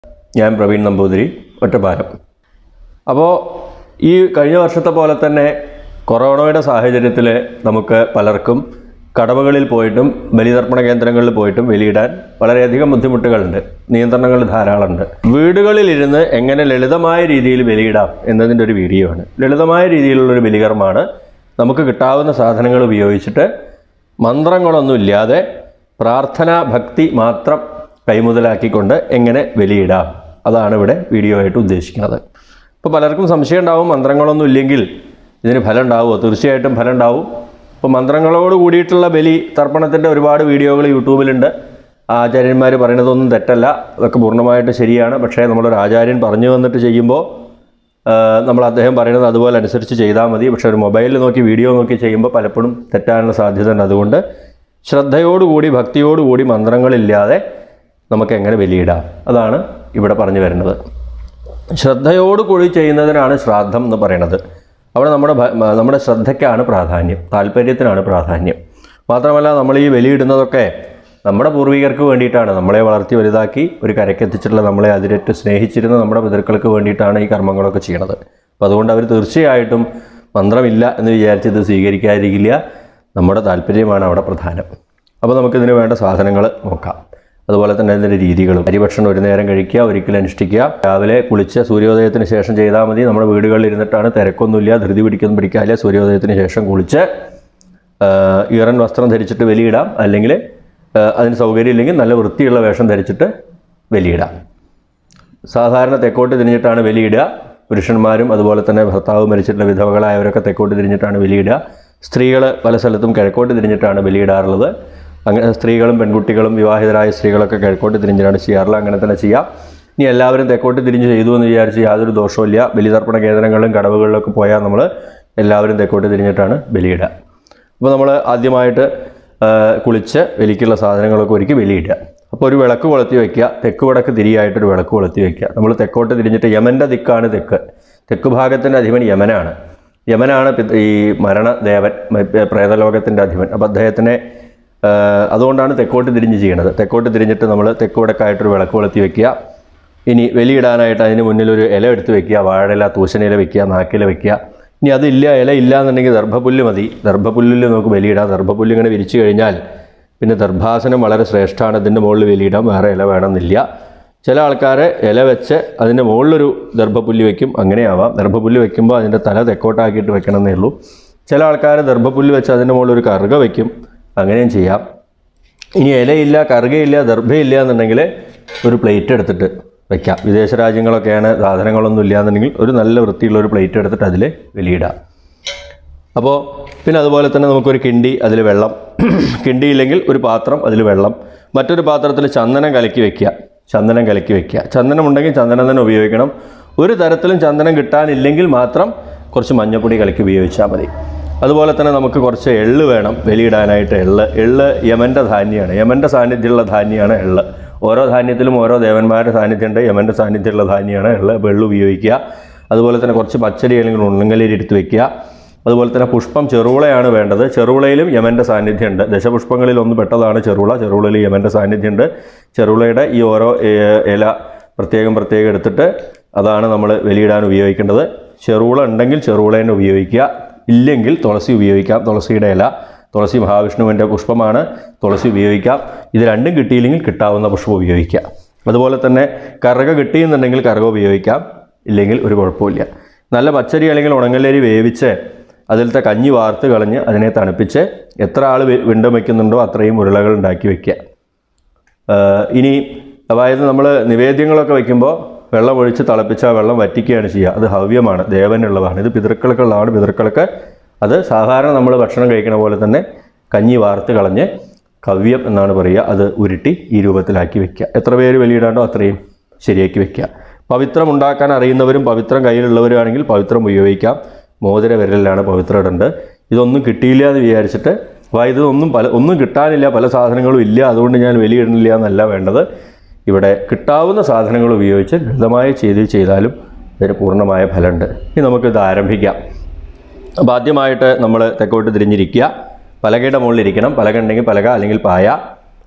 ഞാൻ പ്രവീൺ നമ്പൂതിരി ഒറ്റപ്പാലം അപ്പോൾ ഈ കഴിഞ്ഞ വർഷത്തെ പോലെ തന്നെ കൊറോണയുടെ സാഹചര്യത്തിൽ നമുക്ക് പലർക്കും കടവകളിൽ പോയിട്ടും ബലിതർപ്പണ കേന്ദ്രങ്ങളിൽ പോയിട്ടും ബലിയിടാൻ വളരെയധികം ബുദ്ധിമുട്ടുകളുണ്ട് നിയന്ത്രണങ്ങൾ ധാരാളമുണ്ട് വീടുകളിലിരുന്ന് എങ്ങനെ ലളിതമായ രീതിയിൽ ബലിയിടാം എന്നതിൻ്റെ ഒരു വീഡിയോ ആണ് ലളിതമായ രീതിയിലുള്ളൊരു ബലികർമ്മമാണ് നമുക്ക് കിട്ടാവുന്ന സാധനങ്ങൾ ഉപയോഗിച്ചിട്ട് മന്ത്രങ്ങളൊന്നും ഇല്ലാതെ പ്രാർത്ഥനാ ഭക്തി മാത്രം കൈമുതലാക്കിക്കൊണ്ട് എങ്ങനെ ബലിയിടാം അതാണ് ഇവിടെ വീഡിയോ ആയിട്ട് ഉദ്ദേശിക്കുന്നത് ഇപ്പോൾ പലർക്കും സംശയം ഉണ്ടാവും മന്ത്രങ്ങളൊന്നും ഇല്ലെങ്കിൽ ഇതിന് ഫലം ഉണ്ടാവുമോ തീർച്ചയായിട്ടും ഫലം ഉണ്ടാവും ഇപ്പോൾ മന്ത്രങ്ങളോട് കൂടിയിട്ടുള്ള ബലി തർപ്പണത്തിൻ്റെ ഒരുപാട് വീഡിയോകൾ യൂട്യൂബിലുണ്ട് ആചാര്യന്മാർ പറയുന്നതൊന്നും തെറ്റല്ല അതൊക്കെ പൂർണ്ണമായിട്ട് ശരിയാണ് പക്ഷേ നമ്മളൊരു ആചാര്യൻ പറഞ്ഞു വന്നിട്ട് ചെയ്യുമ്പോൾ ആ, നമ്മൾ അദ്ദേഹം പറയുന്നത് അതുപോലെ അനുസരിച്ച് ചെയ്താൽ മതി പക്ഷേ ഒരു മൊബൈലിൽ നോക്കി വീഡിയോ നോക്കി ചെയ്യുമ്പോൾ പലപ്പോഴും തെറ്റാനുള്ള സാധ്യത ഉണ്ട് അതുകൊണ്ട് ശ്രദ്ധയോടുകൂടി ഭക്തിയോടുകൂടി മന്ത്രങ്ങളില്ലാതെ നമുക്ക് എങ്ങനെ ബലിയിടാം അതാണ് ഇവിടെ പറഞ്ഞു വരുന്നത് ശ്രദ്ധയോടുകൂടി ചെയ്യുന്നതിനാണ് ശ്രാദ്ധം എന്ന് പറയുന്നത് അവിടെ നമ്മുടെ ഭ- മ- നമ്മുടെ ശ്രദ്ധയ്ക്കാണ് പ്രാധാന്യം താല്പര്യത്തിനാണ് പ്രാധാന്യം മാത്രമല്ല നമ്മൾ ഈ ബലിയിടുന്നതൊക്കെ നമ്മുടെ പൂർവികർക്ക് വേണ്ടിയിട്ടാണ് നമ്മളെ വളർത്തി വലുതാക്കി ഒരു കരക്കെത്തിച്ചിട്ടുള്ള നമ്മളെ അതിരറ്റ് സ്നേഹിച്ചിരുന്ന നമ്മുടെ പിതൃക്കൾക്ക് വേണ്ടിയിട്ടാണ് ഈ കർമ്മങ്ങളൊക്കെ ചെയ്യണത് അപ്പോൾ അതുകൊണ്ട് അവർ തീർച്ചയായിട്ടും മന്ത്രമില്ല എന്ന് വിചാരിച്ച് ഇത് സ്വീകരിക്കാതിരിക്കില്ല നമ്മുടെ താല്പര്യമാണ് അവിടെ പ്രധാനം അപ്പോൾ നമുക്കിതിന് വേണ്ട സാധനങ്ങൾ നോക്കാം അതുപോലെ തന്നെ അതിൻ്റെ രീതികളും അരിഭക്ഷണം ഒരു നേരം കഴിക്കുക ഒരിക്കലും അനുഷ്ഠിക്കുക രാവിലെ കുളിച്ച് സൂര്യോദയത്തിന് ശേഷം ചെയ്താൽ മതി നമ്മുടെ വീടുകളിൽ ഇരുന്നിട്ടാണ് തിരക്കൊന്നുമില്ല ധൃതി പിടിക്കൊന്നും പിടിക്കാനില്ല സൂര്യോദയത്തിന് ശേഷം കുളിച്ച് ആ, ഈറൻ വസ്ത്രം ധരിച്ചിട്ട് വെലിയിടാം അല്ലെങ്കിൽ ആ, അതിന് സൗകര്യം ഇല്ലെങ്കിൽ നല്ല വൃത്തിയുള്ള വേഷം ധരിച്ചിട്ട് വെലിയിടാം സാധാരണ തെക്കോട്ട് തിരിഞ്ഞിട്ടാണ് വെലിയിടുക പുരുഷന്മാരും അതുപോലെ തന്നെ ഭർത്താവ് മരിച്ചിട്ടുള്ള വിധവകളായവരൊക്കെ തെക്കോട്ട് തിരിഞ്ഞിട്ടാണ് വെലിയിടുക സ്ത്രീകൾ പല സ്ഥലത്തും കിഴക്കോട്ട് തിരിഞ്ഞിട്ടാണ് ബലിയിടാറുള്ളത് അങ്ങനെ സ്ത്രീകളും പെൺകുട്ടികളും വിവാഹിതരായ സ്ത്രീകളൊക്കെ കിഴക്കോട്ട് തിരിഞ്ഞിട്ടാണ് ചെയ്യാറുള്ളത് അങ്ങനെ തന്നെ ചെയ്യാം ഇനി എല്ലാവരും തെക്കോട്ട് തിരിഞ്ഞ് ചെയ്തു എന്ന് വിചാരിച്ച് യാതൊരു ദോഷവുമില്ല ബലിതർപ്പണ കേന്ദ്രങ്ങളിലും കടവുകളിലൊക്കെ പോയാൽ നമ്മൾ എല്ലാവരും തെക്കോട്ട് തിരിഞ്ഞിട്ടാണ് ബലിയിടുക അപ്പോൾ നമ്മൾ ആദ്യമായിട്ട് ആ, കുളിച്ച് വെലിക്കുള്ള സാധനങ്ങളൊക്കെ ഒരുക്കി വെലിയിടുക അപ്പോൾ ഒരു വിളക്ക് കൊളുത്തി വയ്ക്കുക തെക്ക് വടക്ക് തിരിയായിട്ടൊരു വിളക്ക് കൊളുത്തി വയ്ക്കുക നമ്മൾ തെക്കോട്ട് തിരിഞ്ഞിട്ട് യമൻ്റെ ദിക്കാണ് തെക്ക് തെക്ക് ഭാഗത്തിൻ്റെ അധിപൻ യമനാണ് യമനാണ് പിത- ഈ മരണദേവൻ മ- പ്രേതലോകത്തിൻ്റെ അധിപൻ അപ്പോൾ അദ്ദേഹത്തിനെ ആ, അതുകൊണ്ടാണ് തെക്കോട്ട് തിരിഞ്ഞ് ചെയ്യണത് തെക്കോട്ട് തിരിഞ്ഞിട്ട് നമ്മൾ തെക്ക് വടക്കായിട്ടൊരു വിളക്ക് കൊളുത്തി വയ്ക്കുക ഇനി വെലിയിടാനായിട്ട് അതിന് മുന്നിൽ ഒരു ഇല എടുത്ത് വെക്കുക വാഴയില തൂശനില വെക്കുക നാക്കില വെക്കുക ഇനി അതില്ല ഇല ഇല്ല എന്നുണ്ടെങ്കിൽ ദർഭപുല്ല് മതി ദർഭപുല്ലിൽ നമുക്ക് ബലിയിടാം ദർഭപുല്ല് ഇങ്ങനെ വിരിച്ചു കഴിഞ്ഞാൽ പിന്നെ ദർഭാസനം വളരെ ശ്രേഷ്ഠമാണ് ഇതിൻ്റെ മുകളിൽ ബലിയിടാം വേറെ ഇല വേണമെന്നില്ല ചില ആൾക്കാർ ഇല വെച്ച് അതിൻ്റെ മുകളിലൊരു ദർഭപുല്ല് വെക്കും അങ്ങനെയാവാം ദർഭപുല്ല് വെക്കുമ്പോൾ അതിൻ്റെ തല തെക്കോട്ടാക്കിയിട്ട് വെക്കണമെന്നേ ഉള്ളൂ ചില ആൾക്കാർ ദർഭപുല്ല് വെച്ച് അതിൻ്റെ മുകളിൽ ഒരു കറുക വയ്ക്കും അങ്ങനെയും ചെയ്യാം ഇനി ഇലയില്ല കറുകയില്ല ദർഭയില്ല എന്നുണ്ടെങ്കിൽ ഒരു പ്ലേറ്റ് എടുത്തിട്ട് വയ്ക്കാം വിദേശ രാജ്യങ്ങളൊക്കെയാണ് സാധനങ്ങളൊന്നും ഇല്ല എന്നുണ്ടെങ്കിൽ ഒരു നല്ല വൃത്തിയുള്ള ഒരു പ്ലേറ്റ് എടുത്തിട്ട് അതിൽ വെളിയിടാം അപ്പോൾ പിന്നെ അതുപോലെ തന്നെ നമുക്കൊരു കിണ്ടി അതിൽ വെള്ളം കിണ്ടി ഇല്ലെങ്കിൽ ഒരു പാത്രം അതിൽ വെള്ളം മറ്റൊരു പാത്രത്തിൽ ചന്ദനം കലക്കി വെക്കുക ചന്ദനം കലക്കി വെക്കുക ചന്ദനം ഉണ്ടെങ്കിൽ ചന്ദനം തന്നെ ഉപയോഗിക്കണം ഒരു തരത്തിലും ചന്ദനം കിട്ടാനില്ലെങ്കിൽ മാത്രം കുറച്ച് മഞ്ഞപ്പൊടി കലക്കി ഉപയോഗിച്ചാൽ മതി അതുപോലെ തന്നെ നമുക്ക് കുറച്ച് എള്ള് വേണം വെളിയിടാനായിട്ട് എള്ള് എള്ള് യമൻ്റെ ധാന്യമാണ് യമൻ്റെ സാന്നിധ്യമുള്ള ധാന്യമാണ് എള്ള് ഓരോ ധാന്യത്തിലും ഓരോ ദേവന്മാരുടെ സാന്നിധ്യമുണ്ട് യമൻ്റെ സാന്നിധ്യമുള്ള ധാന്യമാണ് എള്ള് അപ്പോൾ എള്ള് ഉപയോഗിക്കുക അതുപോലെ തന്നെ കുറച്ച് പച്ചരി അല്ലെങ്കിൽ ഉണ്ണങ്കലരി എടുത്ത് വെക്കുക അതുപോലെ തന്നെ പുഷ്പം ചെറുവിളയാണ് വേണ്ടത് ചെറുവിളയിലും യമൻ്റെ സാന്നിധ്യമുണ്ട് ദശപുഷ്പങ്ങളിൽ ഒന്ന് പെട്ടതാണ് ചെറുവിള ചെറുവിളയിൽ യമൻ്റെ സാന്നിധ്യമുണ്ട് ചെറുവിളയുടെ ഈ ഓരോ ഏ- ഇല പ്രത്യേകം പ്രത്യേകം എടുത്തിട്ട് അതാണ് നമ്മൾ വെളിയിടാൻ ഉപയോഗിക്കേണ്ടത് ചെറുവിള ഉണ്ടെങ്കിൽ ചെറുവിളേനെ ഉപയോഗിക്കുക ഇല്ലെങ്കിൽ തുളസി ഉപയോഗിക്കാം തുളസിയുടെ ഇല തുളസി മഹാവിഷ്ണുവിൻ്റെ പുഷ്പമാണ് തുളസി ഉപയോഗിക്കാം ഇത് രണ്ടും കിട്ടിയില്ലെങ്കിൽ കിട്ടാവുന്ന പുഷ്പം ഉപയോഗിക്കാം അതുപോലെ തന്നെ കറുക കിട്ടിയെന്നുണ്ടെങ്കിൽ കറുക ഉപയോഗിക്കാം ഇല്ലെങ്കിൽ ഒരു കുഴപ്പമില്ല നല്ല പച്ചരി അല്ലെങ്കിൽ ഉണങ്ങലരി വേവിച്ച് അതിലത്തെ കഞ്ഞി വാർത്ത് കളഞ്ഞ് അതിനെ തണുപ്പിച്ച് എത്ര ആൾ വിണ്ടം വയ്ക്കുന്നുണ്ടോ അത്രയും ഉരുളകൾ ഉണ്ടാക്കി വയ്ക്കുക ആഹ് ഇനി അതായത് നമ്മൾ നിവേദ്യങ്ങളൊക്കെ വയ്ക്കുമ്പോൾ വെള്ളം ഒഴിച്ച് തിളപ്പിച്ച് ആ വെള്ളം വറ്റിക്കുകയാണ് ചെയ്യുക അത് ഹവ്യമാണ് ദേവനുള്ളതാണ് ഇത് പിതൃക്കൾക്കുള്ളതാണ് പിതൃക്കൾക്ക് അത് സാധാരണ നമ്മൾ ഭക്ഷണം കഴിക്കണ പോലെ തന്നെ കഞ്ഞി വാർത്ത് കളഞ്ഞ് കവ്യം എന്നാണ് പറയുക അത് ഉരുട്ടി ഈ രൂപത്തിലാക്കി വെക്കുക എത്ര പേര് വെളിയിടാണ്ടോ അത്രയും ശരിയാക്കി വെക്കുക പവിത്രം ഉണ്ടാക്കാൻ അറിയുന്നവരും പവിത്രം കയ്യിലുള്ളവരുമാണെങ്കിൽ പവിത്രം ഉപയോഗിക്കാം മോതിര വിരലിലാണ് പവിത്രം ഇടേണ്ടത് ഇതൊന്നും കിട്ടിയില്ല എന്ന് വിചാരിച്ചിട്ട് അപ്പോൾ ഇതൊന്നും പല ഒന്നും കിട്ടാനില്ല പല സാധനങ്ങളും ഇല്ല അതുകൊണ്ട് ഞാൻ വെളിയിടുന്നില്ല എന്നല്ല വേണ്ടത് ഇവിടെ കിട്ടാവുന്ന സാധനങ്ങൾ ഉപയോഗിച്ച് ലളിതമായ ചെയ്തി ചെയ്താലും ഇതിന് പൂർണ്ണമായ ഫലമുണ്ട് ഇനി നമുക്കിത് ആരംഭിക്കാം അപ്പോൾ ആദ്യമായിട്ട് നമ്മൾ തെക്കോട്ട് തിരിഞ്ഞിരിക്കുക പലകയുടെ മുകളിൽ ഇരിക്കണം പലക ഉണ്ടെങ്കിൽ പലക അല്ലെങ്കിൽ പായ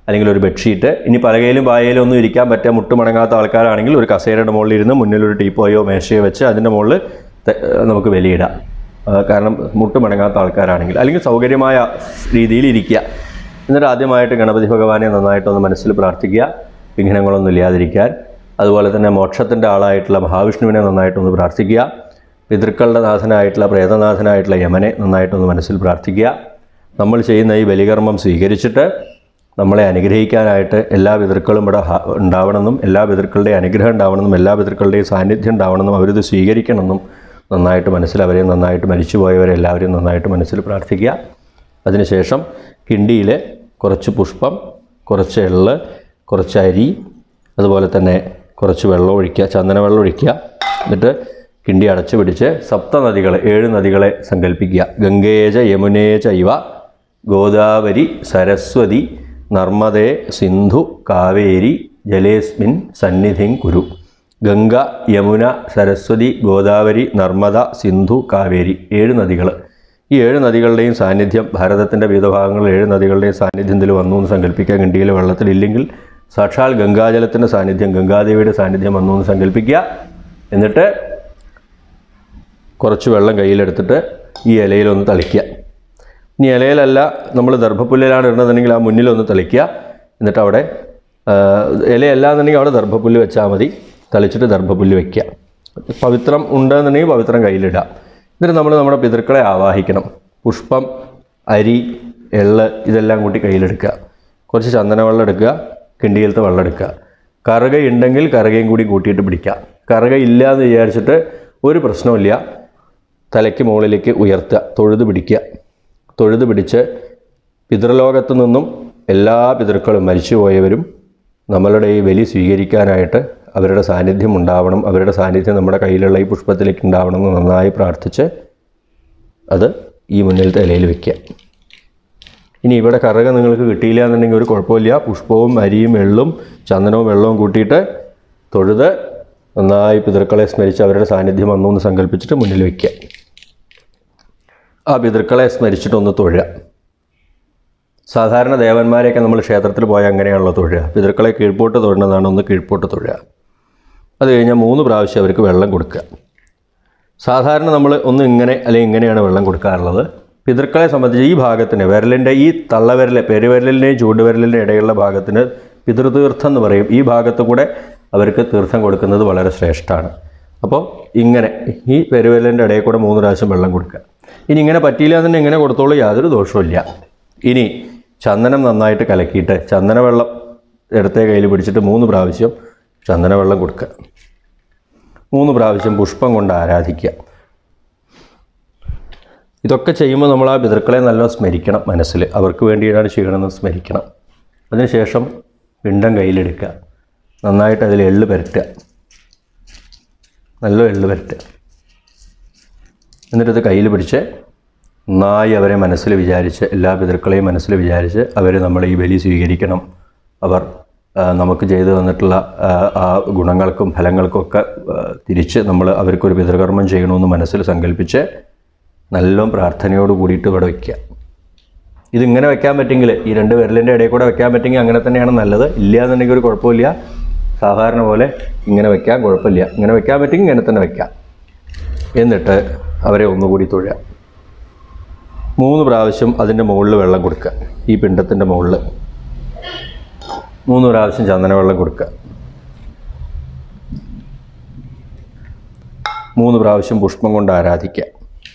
അല്ലെങ്കിൽ ഒരു ബെഡ്ഷീറ്റ് ഇനി പലകയിലും പായയിലും ഒന്നും ഇരിക്കാൻ പറ്റാൻ മുട്ടുമടങ്ങാത്ത ആൾക്കാരാണെങ്കിൽ ഒരു കസേരയുടെ മുകളിൽ ഇരുന്ന് മുന്നിൽ ഒരു ടീപ്പോയോ മേശയോ വെച്ച് അതിൻ്റെ മുകളിൽ തെ- നമുക്ക് വിലയിടാം ആ, കാരണം മുട്ടുമടങ്ങാത്ത ആൾക്കാരാണെങ്കിൽ അല്ലെങ്കിൽ സൗകര്യമായ രീതിയിൽ ഇരിക്കുക എന്നിട്ട് ആദ്യമായിട്ട് ഗണപതി ഭഗവാനെ നന്നായിട്ടൊന്ന് മനസ്സിൽ പ്രാർത്ഥിക്കുക വിഘ്നങ്ങളൊന്നും ഇല്ലാതിരിക്കാൻ അതുപോലെ തന്നെ മോക്ഷത്തിൻ്റെ ആളായിട്ടുള്ള മഹാവിഷ്ണുവിനെ നന്നായിട്ടൊന്ന് പ്രാർത്ഥിക്കുക പിതൃക്കളുടെ നാഥനായിട്ടുള്ള പ്രേതനാഥനായിട്ടുള്ള യമനെ നന്നായിട്ടൊന്ന് മനസ്സിൽ പ്രാർത്ഥിക്കുക നമ്മൾ ചെയ്യുന്ന ഈ ബലികർമ്മം സ്വീകരിച്ചിട്ട് നമ്മളെ അനുഗ്രഹിക്കാനായിട്ട് എല്ലാ പിതൃക്കളും ഇവിടെ ഹ- ഉണ്ടാവണമെന്നും എല്ലാ പിതൃക്കളുടെയും അനുഗ്രഹം ഉണ്ടാവണമെന്നും എല്ലാ പിതൃക്കളുടെയും സാന്നിധ്യം ഉണ്ടാവണമെന്നും അവരിത് സ്വീകരിക്കണമെന്നും നന്നായിട്ട് മനസ്സിൽ അവരെ നന്നായിട്ട് മരിച്ചുപോയവരെ എല്ലാവരെയും നന്നായിട്ട് മനസ്സിൽ പ്രാർത്ഥിക്കുക അതിനുശേഷം കിണ്ടിയിൽ കുറച്ച് പുഷ്പം കുറച്ച് എള്ള് കുറച്ച് അരി അതുപോലെ തന്നെ കുറച്ച് വെള്ളം ഒഴിക്കുക ചന്ദന വെള്ളം ഒഴിക്കുക എന്നിട്ട് കിണ്ടി അടച്ചു പിടിച്ച് സപ്തനദികളെ ഏഴ് നദികളെ സങ്കല്പിക്കുക ഗംഗേജ യമുനേജ ഇവ ഗോദാവരി സരസ്വതി നർമ്മദേ സിന്ധു കാവേരി ജലേസ്മിൻ സന്നിധിം കുരു ഗംഗ യമുന സരസ്വതി ഗോദാവരി നർമ്മദ സിന്ധു കാവേരി ഏഴ് നദികൾ ഈ ഏഴ് നദികളുടെയും സാന്നിധ്യം ഭാരതത്തിൻ്റെ വിവിധ ഭാഗങ്ങളിൽ ഏഴ് നദികളുടെയും സാന്നിധ്യം ഇതിൽ വന്നു എന്ന് സങ്കല്പിക്കുക ഗണ്ടിയിലെ വെള്ളത്തിലില്ലെങ്കിൽ സാക്ഷാൽ ഗംഗാജലത്തിൻ്റെ സാന്നിധ്യം ഗംഗാദേവിയുടെ സാന്നിധ്യം വന്നു എന്ന് സങ്കല്പിക്കുക എന്നിട്ട് കുറച്ച് വെള്ളം കയ്യിലെടുത്തിട്ട് ഈ ഇലയിലൊന്ന് തളിക്കുക ഇനി ഇലയിലല്ല നമ്മൾ ദർഭപ്പുല്ലിലാണ് ഇടുന്നതെങ്കിൽ ആ മുന്നിലൊന്ന് തളിക്കുക എന്നിട്ട് അവിടെ ആ, ഇലയല്ല എന്നുണ്ടെങ്കിൽ അവിടെ ദർഭപ്പുല്ല് വെച്ചാൽ മതി തളിച്ചിട്ട് ദർഭപ്പുല്ല് വയ്ക്കുക പവിത്രം ഉണ്ടെന്നുണ്ടെങ്കിൽ പവിത്രം കയ്യിലിടുക എന്നിട്ട് നമ്മൾ നമ്മുടെ പിതൃക്കളെ ആവാഹിക്കണം പുഷ്പം അരി എള്ള് ഇതെല്ലാം കൂട്ടി കയ്യിലെടുക്കുക കുറച്ച് ചന്ദന വെള്ളം എടുക്കുക കിണ്ടിയിലത്തെ വെള്ളം എടുക്കുക കറുകയുണ്ടെങ്കിൽ കറുകയും കൂടി കൂട്ടിയിട്ട് പിടിക്കുക കറുക ഇല്ല എന്ന് വിചാരിച്ചിട്ട് ഒരു പ്രശ്നമില്ല തലയ്ക്ക് മുകളിലേക്ക് ഉയർത്തുക തൊഴുത് പിടിക്കുക തൊഴുത് പിടിച്ച് പിതൃലോകത്തു നിന്നും എല്ലാ പിതൃക്കളും മരിച്ചുപോയവരും നമ്മളുടെ ഈ ബലി സ്വീകരിക്കാനായിട്ട് അവരുടെ സാന്നിധ്യം ഉണ്ടാവണം അവരുടെ സാന്നിധ്യം നമ്മുടെ കയ്യിലുള്ള ഈ പുഷ്പത്തിലേക്ക് ഉണ്ടാവണം എന്ന് നന്നായി പ്രാർത്ഥിച്ച് അത് ഈ മുന്നിലത്തെ ഇലയിൽ വെക്കുക ഇനി ഇവിടെ കറക നിങ്ങൾക്ക് കിട്ടിയില്ല എന്നുണ്ടെങ്കിൽ ഒരു കുഴപ്പമില്ല പുഷ്പവും അരിയും എള്ളും ചന്ദനവും വെള്ളവും കൂട്ടിയിട്ട് തൊഴുത് നന്നായി പിതൃക്കളെ സ്മരിച്ച് അവരുടെ സാന്നിധ്യം വന്നു എന്ന് സങ്കല്പിച്ചിട്ട് മുന്നിൽ വയ്ക്കുക ആ പിതൃക്കളെ സ്മരിച്ചിട്ടൊന്ന് തൊഴുക സാധാരണ ദേവന്മാരെയൊക്കെ നമ്മൾ ക്ഷേത്രത്തിൽ പോയാൽ അങ്ങനെയാണല്ലോ തൊഴുക പിതൃക്കളെ കീഴ്പോട്ട് തൊഴുന്നതാണ് ഒന്ന് കീഴ്പോട്ട് തൊഴുക അത് കഴിഞ്ഞാൽ മൂന്ന് പ്രാവശ്യം അവർക്ക് വെള്ളം കൊടുക്കുക സാധാരണ നമ്മൾ ഒന്ന് ഇങ്ങനെ അല്ലെങ്കിൽ ഇങ്ങനെയാണ് വെള്ളം കൊടുക്കാറുള്ളത് പിതൃക്കളെ സംബന്ധിച്ച് ഈ ഭാഗത്തിന് വിരലിൻ്റെ ഈ തള്ളവിരൽ പെരുവിരലിൻ്റെയും ചൂണ്ടുവിരലിൻ്റെയും ഇടയിലുള്ള ഭാഗത്തിന് പിതൃതീർത്ഥം എന്ന് പറയും ഈ ഭാഗത്ത് കൂടെ അവർക്ക് തീർത്ഥം കൊടുക്കുന്നത് വളരെ ശ്രേഷ്ഠമാണ് അപ്പോൾ ഇങ്ങനെ ഈ പെരുവിരലിൻ്റെ ഇടയിൽ കൂടെ മൂന്ന് പ്രാവശ്യം വെള്ളം കൊടുക്കുക ഇനി ഇങ്ങനെ പറ്റിയില്ല എന്നുണ്ടെങ്കിൽ ഇങ്ങനെ കൊടുത്തോളൂ യാതൊരു ദോഷവുമില്ല ഇനി ചന്ദനം നന്നായിട്ട് കലക്കിയിട്ട് ചന്ദന വെള്ളം ഇടത്തെ കയ്യിൽ പിടിച്ചിട്ട് മൂന്ന് പ്രാവശ്യം ചന്ദന വെള്ളം കൊടുക്കുക മൂന്ന് പ്രാവശ്യം പുഷ്പം കൊണ്ട് ആരാധിക്കുക ഇതൊക്കെ ചെയ്യുമ്പോൾ നമ്മൾ ആ പിതൃക്കളെ നല്ല സ്മരിക്കണം മനസ്സിൽ അവർക്ക് വേണ്ടിയിട്ടാണ് ചെയ്യണമെന്ന് സ്മരിക്കണം അതിനുശേഷം പിണ്ടം കയ്യിലെടുക്കുക നന്നായിട്ട് അതിൽ എള്ള് പുരട്ടുക നല്ല എള്ള് പുരട്ടുക എന്നിട്ട് ഇത് കയ്യിൽ പിടിച്ച് നന്നായി അവരെ മനസ്സിൽ വിചാരിച്ച് എല്ലാ പിതൃക്കളെയും മനസ്സിൽ വിചാരിച്ച് അവർ നമ്മൾ ഈ ബലി സ്വീകരിക്കണം അവർ ആ, നമുക്ക് ചെയ്തു തന്നിട്ടുള്ള ആ, ആ ഗുണങ്ങൾക്കും ഫലങ്ങൾക്കും ഒക്കെ ആ, തിരിച്ച് നമ്മൾ അവർക്കൊരു പിതൃകർമ്മം ചെയ്യണമെന്ന് മനസ്സിൽ സങ്കല്പിച്ച് നല്ലോണം പ്രാർത്ഥനയോട് കൂടിയിട്ട് ഇവിടെ വയ്ക്കുക ഇതിങ്ങനെ വെക്കാൻ പറ്റുമെങ്കിൽ ഈ രണ്ട് വിരലിൻ്റെ ഇടയിൽ കൂടെ വെക്കാൻ പറ്റുമെങ്കിൽ അങ്ങനെ തന്നെയാണ് നല്ലത് ഇല്ല എന്നുണ്ടെങ്കിൽ ഒരു കുഴപ്പമില്ല സാധാരണ പോലെ ഇങ്ങനെ വെക്കാൻ കുഴപ്പമില്ല ഇങ്ങനെ വെക്കാൻ പറ്റുമെങ്കിൽ ഇങ്ങനെ തന്നെ വെക്കാം എന്നിട്ട് അവരെ ഒന്നുകൂടി തൊഴുക മൂന്ന് പ്രാവശ്യം അതിൻ്റെ മുകളിൽ വെള്ളം കൊടുക്കുക ഈ പിണ്ടത്തിൻ്റെ മുകളിൽ മൂന്ന് പ്രാവശ്യം ചന്ദന വെള്ളം കൊടുക്കുക മൂന്ന് പ്രാവശ്യം പുഷ്പം കൊണ്ട് ആരാധിക്കുക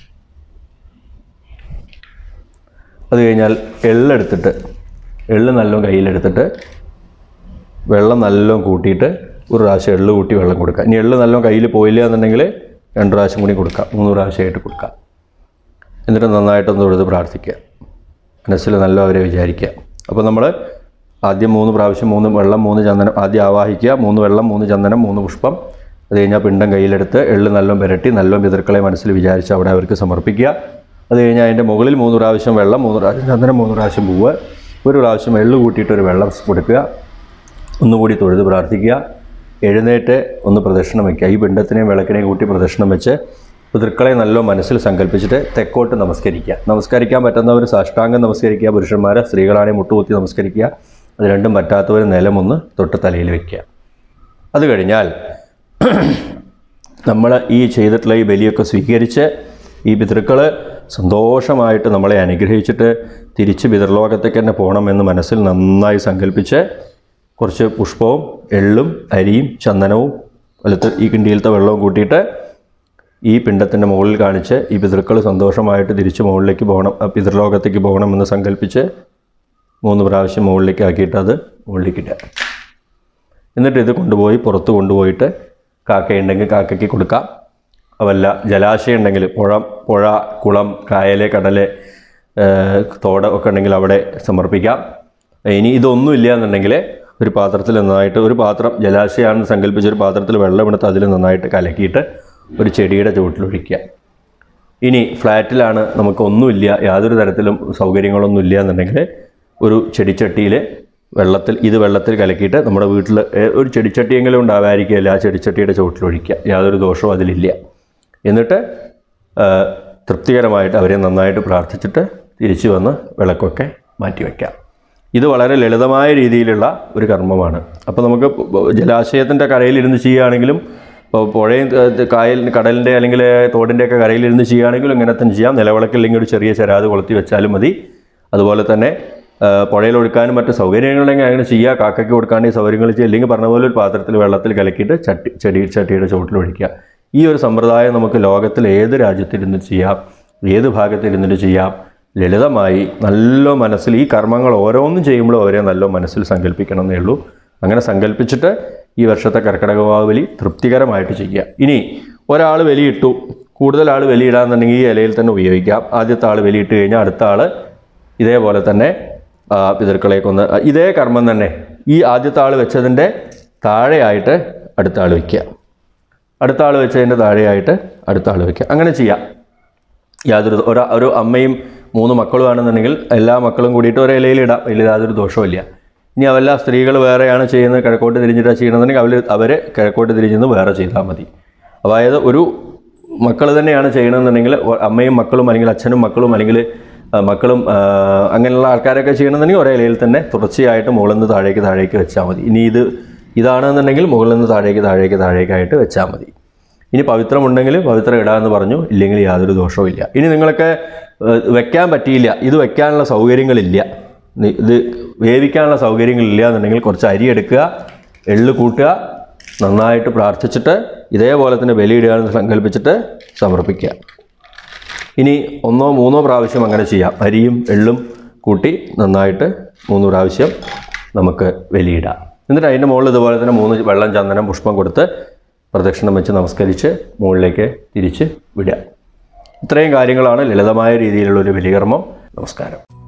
അത് കഴിഞ്ഞാൽ എള്ളെടുത്തിട്ട് എള്ള് നല്ലോണം കയ്യിലെടുത്തിട്ട് വെള്ളം നല്ലോണം കൂട്ടിയിട്ട് ഒരു പ്രാവശ്യം എള്ള് കൂട്ടി വെള്ളം കൊടുക്കുക ഇനി എള്ള് നല്ലോണം കയ്യിൽ പോയില്ല എന്നുണ്ടെങ്കിൽ രണ്ട് പ്രാവശ്യം കൂടി കൊടുക്കാം മൂന്ന് പ്രാവശ്യമായിട്ട് കൊടുക്കാം എന്നിട്ട് നന്നായിട്ടൊന്ന് തൊഴുത് പ്രാർത്ഥിക്കുക മനസ്സിൽ നല്ല അവരെ വിചാരിക്കുക അപ്പോൾ നമ്മൾ ആദ്യം മൂന്ന് പ്രാവശ്യം മൂന്ന് വെള്ളം മൂന്ന് ചന്ദനം ആദ്യം ആവാഹിക്കുക മൂന്ന് വെള്ളം മൂന്ന് ചന്ദനം മൂന്ന് പുഷ്പം അത് കഴിഞ്ഞാൽ പിണ്ടം കയ്യിലെടുത്ത് എള്ള് നല്ലോണം പുരട്ടി നല്ലോണം പിതൃക്കളെ മനസ്സിൽ വിചാരിച്ച് അവിടെ അവർക്ക് സമർപ്പിക്കുക അത് കഴിഞ്ഞാൽ അതിൻ്റെ മുകളിൽ മൂന്ന് പ്രാവശ്യം വെള്ളം മൂന്ന് പ്രാവശ്യം ചന്ദനം മൂന്ന് പ്രാവശ്യം പൂവ് ഒരു പ്രാവശ്യം എള്ള് കൂട്ടിയിട്ട് ഒരു വെള്ളം കൊടുക്കുക ഒന്നുകൂടി തൊഴുത് പ്രാർത്ഥിക്കുക എഴുന്നേറ്റ് ഒന്ന് പ്രദക്ഷിണം വയ്ക്കുക ഈ പിണ്ടത്തിനെയും വിളക്കിനെയും കൂട്ടി പ്രദക്ഷിണം വെച്ച് പിതൃക്കളെ നല്ല മനസ്സിൽ സങ്കല്പിച്ചിട്ട് തെക്കോട്ട് നമസ്കരിക്കുക നമസ്കരിക്കാൻ പറ്റുന്നവർ സാഷ്ടാംഗം നമസ്കരിക്കുക പുരുഷന്മാരെ സ്ത്രീകളാണെങ്കിൽ മുട്ടുകുത്തി നമസ്കരിക്കുക അത് രണ്ടും പറ്റാത്തവർ നിലമൊന്ന് തൊട്ട് തലയിൽ വയ്ക്കുക അത് കഴിഞ്ഞാൽ നമ്മൾ ഈ ചെയ്തിട്ടുള്ള ഈ ബലിയൊക്കെ സ്വീകരിച്ച് ഈ പിതൃക്കൾ സന്തോഷമായിട്ട് നമ്മളെ അനുഗ്രഹിച്ചിട്ട് തിരിച്ച് പിതൃലോകത്തേക്ക് തന്നെ പോകണമെന്ന് മനസ്സിൽ നന്നായി സങ്കല്പിച്ച് കുറച്ച് പുഷ്പവും എള്ളും അരിയും ചന്ദനവും വലത്ത് ഈ കിണ്ടിയിലത്തെ വെള്ളവും കൂട്ടിയിട്ട് ഈ പിണ്ടത്തിൻ്റെ മുകളിൽ കാണിച്ച് ഈ പിതൃക്കൾ സന്തോഷമായിട്ട് തിരിച്ച് മുകളിലേക്ക് പോകണം ആ പിതൃലോകത്തേക്ക് പോകണമെന്ന് സങ്കല്പിച്ച് മൂന്ന് പ്രാവശ്യം മുകളിലേക്ക് ആക്കിയിട്ട് അത് മുകളിലേക്ക് ഇടുക എന്നിട്ട് ഇത് കൊണ്ടുപോയി പുറത്ത് കൊണ്ടുപോയിട്ട് കാക്കയുണ്ടെങ്കിൽ കാക്കയ്ക്ക് കൊടുക്കാം അവല്ല ജലാശയം ഉണ്ടെങ്കിൽ പുഴ പുഴ കുളം കായൽ കടൽ ഏഹ്, തോട് ഒക്കെ ഉണ്ടെങ്കിൽ അവിടെ സമർപ്പിക്കാം ഇനി ഇതൊന്നും ഇല്ല എന്നുണ്ടെങ്കിൽ ഒരു പാത്രത്തിൽ നന്നായിട്ട് ഒരു പാത്രം ജലാശയമാണെന്ന് സങ്കല്പിച്ച് ഒരു പാത്രത്തിൽ വെള്ളമെടുത്ത് അതിൽ നന്നായിട്ട് കലക്കിയിട്ട് ഒരു ചെടിയുടെ ചുവട്ടിലൊഴിക്കുക ഇനി ഫ്ലാറ്റിലാണ് നമുക്കൊന്നുമില്ല യാതൊരു തരത്തിലും സൗകര്യങ്ങളൊന്നും ഇല്ല എന്നുണ്ടെങ്കിൽ ഒരു ചെടിച്ചട്ടിയിൽ വെള്ളത്തിൽ ഇത് വെള്ളത്തിൽ കലക്കിയിട്ട് നമ്മുടെ വീട്ടിൽ ഏ- ഒരു ചെടിച്ചട്ടിയെങ്കിലും ഉണ്ടാവാതിരിക്കുകയില്ല ആ ചെടിച്ചട്ടിയുടെ ചുവട്ടിൽ ഒഴിക്കുക യാതൊരു ദോഷവും അതിലില്ല എന്നിട്ട് ആ, തൃപ്തികരമായിട്ട് അവരെ നന്നായിട്ട് പ്രാർത്ഥിച്ചിട്ട് തിരിച്ചു വന്ന് വിളക്കൊക്കെ മാറ്റി വയ്ക്കാം ഇത് വളരെ ലളിതമായ രീതിയിലുള്ള ഒരു കർമ്മമാണ് അപ്പോൾ നമുക്ക് ജലാശയത്തിൻ്റെ കരയിലിരുന്ന് ചെയ്യുകയാണെങ്കിലും ഇപ്പോൾ പുഴയും ഏഹ്, കായൽ കടലിൻ്റെ അല്ലെങ്കിൽ തോടിൻ്റെയൊക്കെ കരയിലിരുന്ന് ചെയ്യുകയാണെങ്കിലും ഇങ്ങനെ തന്നെ ചെയ്യാം നിലവിളക്കില്ലെങ്കിൽ ഒരു ചെറിയ ചെരാത് കൊളുത്തി വെച്ചാലും മതി അതുപോലെ തന്നെ ആ, പുഴയിൽ ഒഴുക്കാനും മറ്റ് സൗകര്യങ്ങളുണ്ടെങ്കിൽ അങ്ങനെ ചെയ്യുക കാക്കയ്ക്ക് കൊടുക്കാണ്ട് ഈ സൗകര്യങ്ങൾ ചെയ്യുക അല്ലെങ്കിൽ പറഞ്ഞ പോലെ ഒരു പാത്രത്തിൽ വെള്ളത്തിൽ കലക്കിയിട്ട് ചട്ടി ചെടി ചട്ടിയുടെ ചുവട്ടിൽ ഒഴിക്കുക ഈ ഒരു സമ്പ്രദായം നമുക്ക് ലോകത്തിൽ ഏത് രാജ്യത്തിരുന്ന് ചെയ്യാം ഏത് ഭാഗത്തിരുന്നിട്ട് ചെയ്യാം ലളിതമായി നല്ല മനസ്സിൽ ഈ കർമ്മങ്ങൾ ഓരോന്നും ചെയ്യുമ്പോഴും അവരെ നല്ല മനസ്സിൽ സങ്കല്പിക്കണം എന്നേ ഉള്ളൂ അങ്ങനെ സങ്കല്പിച്ചിട്ട് ഈ വർഷത്തെ കർക്കിടക വാവലി തൃപ്തികരമായിട്ട് ചെയ്യുക ഇനി ഒരാൾ വലിയിട്ടു കൂടുതൽ ആൾ വലിയിടാന്നുണ്ടെങ്കിൽ ഈ ഇലയിൽ തന്നെ ഉപയോഗിക്കാം ആദ്യത്തെ ആൾ വലിയിട്ട് കഴിഞ്ഞാൽ അടുത്ത ആൾ ഇതേപോലെ തന്നെ ആ, പിതൃക്കളെ കൊന്ന് ആ, ഇതേ കർമ്മം തന്നെ ഈ ആദ്യത്തെ ആൾ വെച്ചതിൻ്റെ താഴെയായിട്ട് അടുത്ത ആൾ വയ്ക്കുക അടുത്ത ആൾ വെച്ചതിൻ്റെ താഴെയായിട്ട് അടുത്ത ആൾ വയ്ക്കുക അങ്ങനെ ചെയ്യാം യാതൊരു ഒരു ഒരു അമ്മയും മൂന്ന് മക്കളുമാണെന്നുണ്ടെങ്കിൽ എല്ലാ മക്കളും കൂടിയിട്ട് ഒരു ഇലയിൽ ഇടാം ഇതിൽ യാതൊരു ദോഷമില്ല ഇനി അവല്ല സ്ത്രീകൾ വേറെയാണ് ചെയ്യുന്നത് കിഴക്കോട്ട് തിരിഞ്ഞിട്ടാണ് ചെയ്യണമെന്നുണ്ടെങ്കിൽ അവർ അവർ കിഴക്കോട്ട് തിരിഞ്ഞെന്ന് വേറെ ചെയ്താൽ മതി അതായത് ഒരു മക്കൾ തന്നെയാണ് ചെയ്യണമെന്നുണ്ടെങ്കിൽ ഒ- അമ്മയും മക്കളും അല്ലെങ്കിൽ അച്ഛനും മക്കളും അല്ലെങ്കിൽ ആ, മക്കളും ആ, അങ്ങനെയുള്ള ആൾക്കാരൊക്കെ ചെയ്യണമെന്നുണ്ടെങ്കിൽ ഒരേ ഇലയിൽ തന്നെ തുടർച്ചയായിട്ട് മുകളിൽ നിന്ന് താഴേക്ക് താഴേക്ക് വെച്ചാൽ മതി ഇനി ഇത് ഇതാണെന്നുണ്ടെങ്കിൽ മുകളിൽ നിന്ന് താഴേക്ക് താഴേക്ക് താഴേക്കായിട്ട് വെച്ചാൽ മതി ഇനി പവിത്രമുണ്ടെങ്കിൽ പവിത്രം ഇടാമെന്ന് പറഞ്ഞു ഇല്ലെങ്കിൽ യാതൊരു ദോഷവും ഇല്ല ഇനി നിങ്ങൾക്ക് ഏഹ്, വെക്കാൻ പറ്റിയില്ല ഇത് വെക്കാനുള്ള സൗകര്യങ്ങളില്ല നി- ഇത് വേവിക്കാനുള്ള സൗകര്യങ്ങളില്ല എന്നുണ്ടെങ്കിൽ കുറച്ച് അരി എടുക്കുക എള്ള് കൂട്ടുക നന്നായിട്ട് പ്രാർത്ഥിച്ചിട്ട് ഇതേപോലെ തന്നെ ബലിയിടുക എന്ന് സങ്കല്പിച്ചിട്ട് സമർപ്പിക്കുക ഇനി ഒന്നോ മൂന്നോ പ്രാവശ്യം അങ്ങനെ ചെയ്യാം അരിയും എള്ളും കൂട്ടി നന്നായിട്ട് മൂന്ന് പ്രാവശ്യം നമുക്ക് ബലിയിടാം എന്നിട്ട് അതിൻ്റെ മുകളിൽ ഇതുപോലെ തന്നെ മൂന്ന് വെള്ളം ചന്ദനം പുഷ്പം കൊടുത്ത് പ്രദക്ഷിണം വെച്ച് നമസ്കരിച്ച് മുകളിലേക്ക് തിരിച്ച് വിടുക ഇത്രയും കാര്യങ്ങളാണ് ലളിതമായ രീതിയിലുള്ള ഒരു ബലികർമ്മം നമസ്കാരം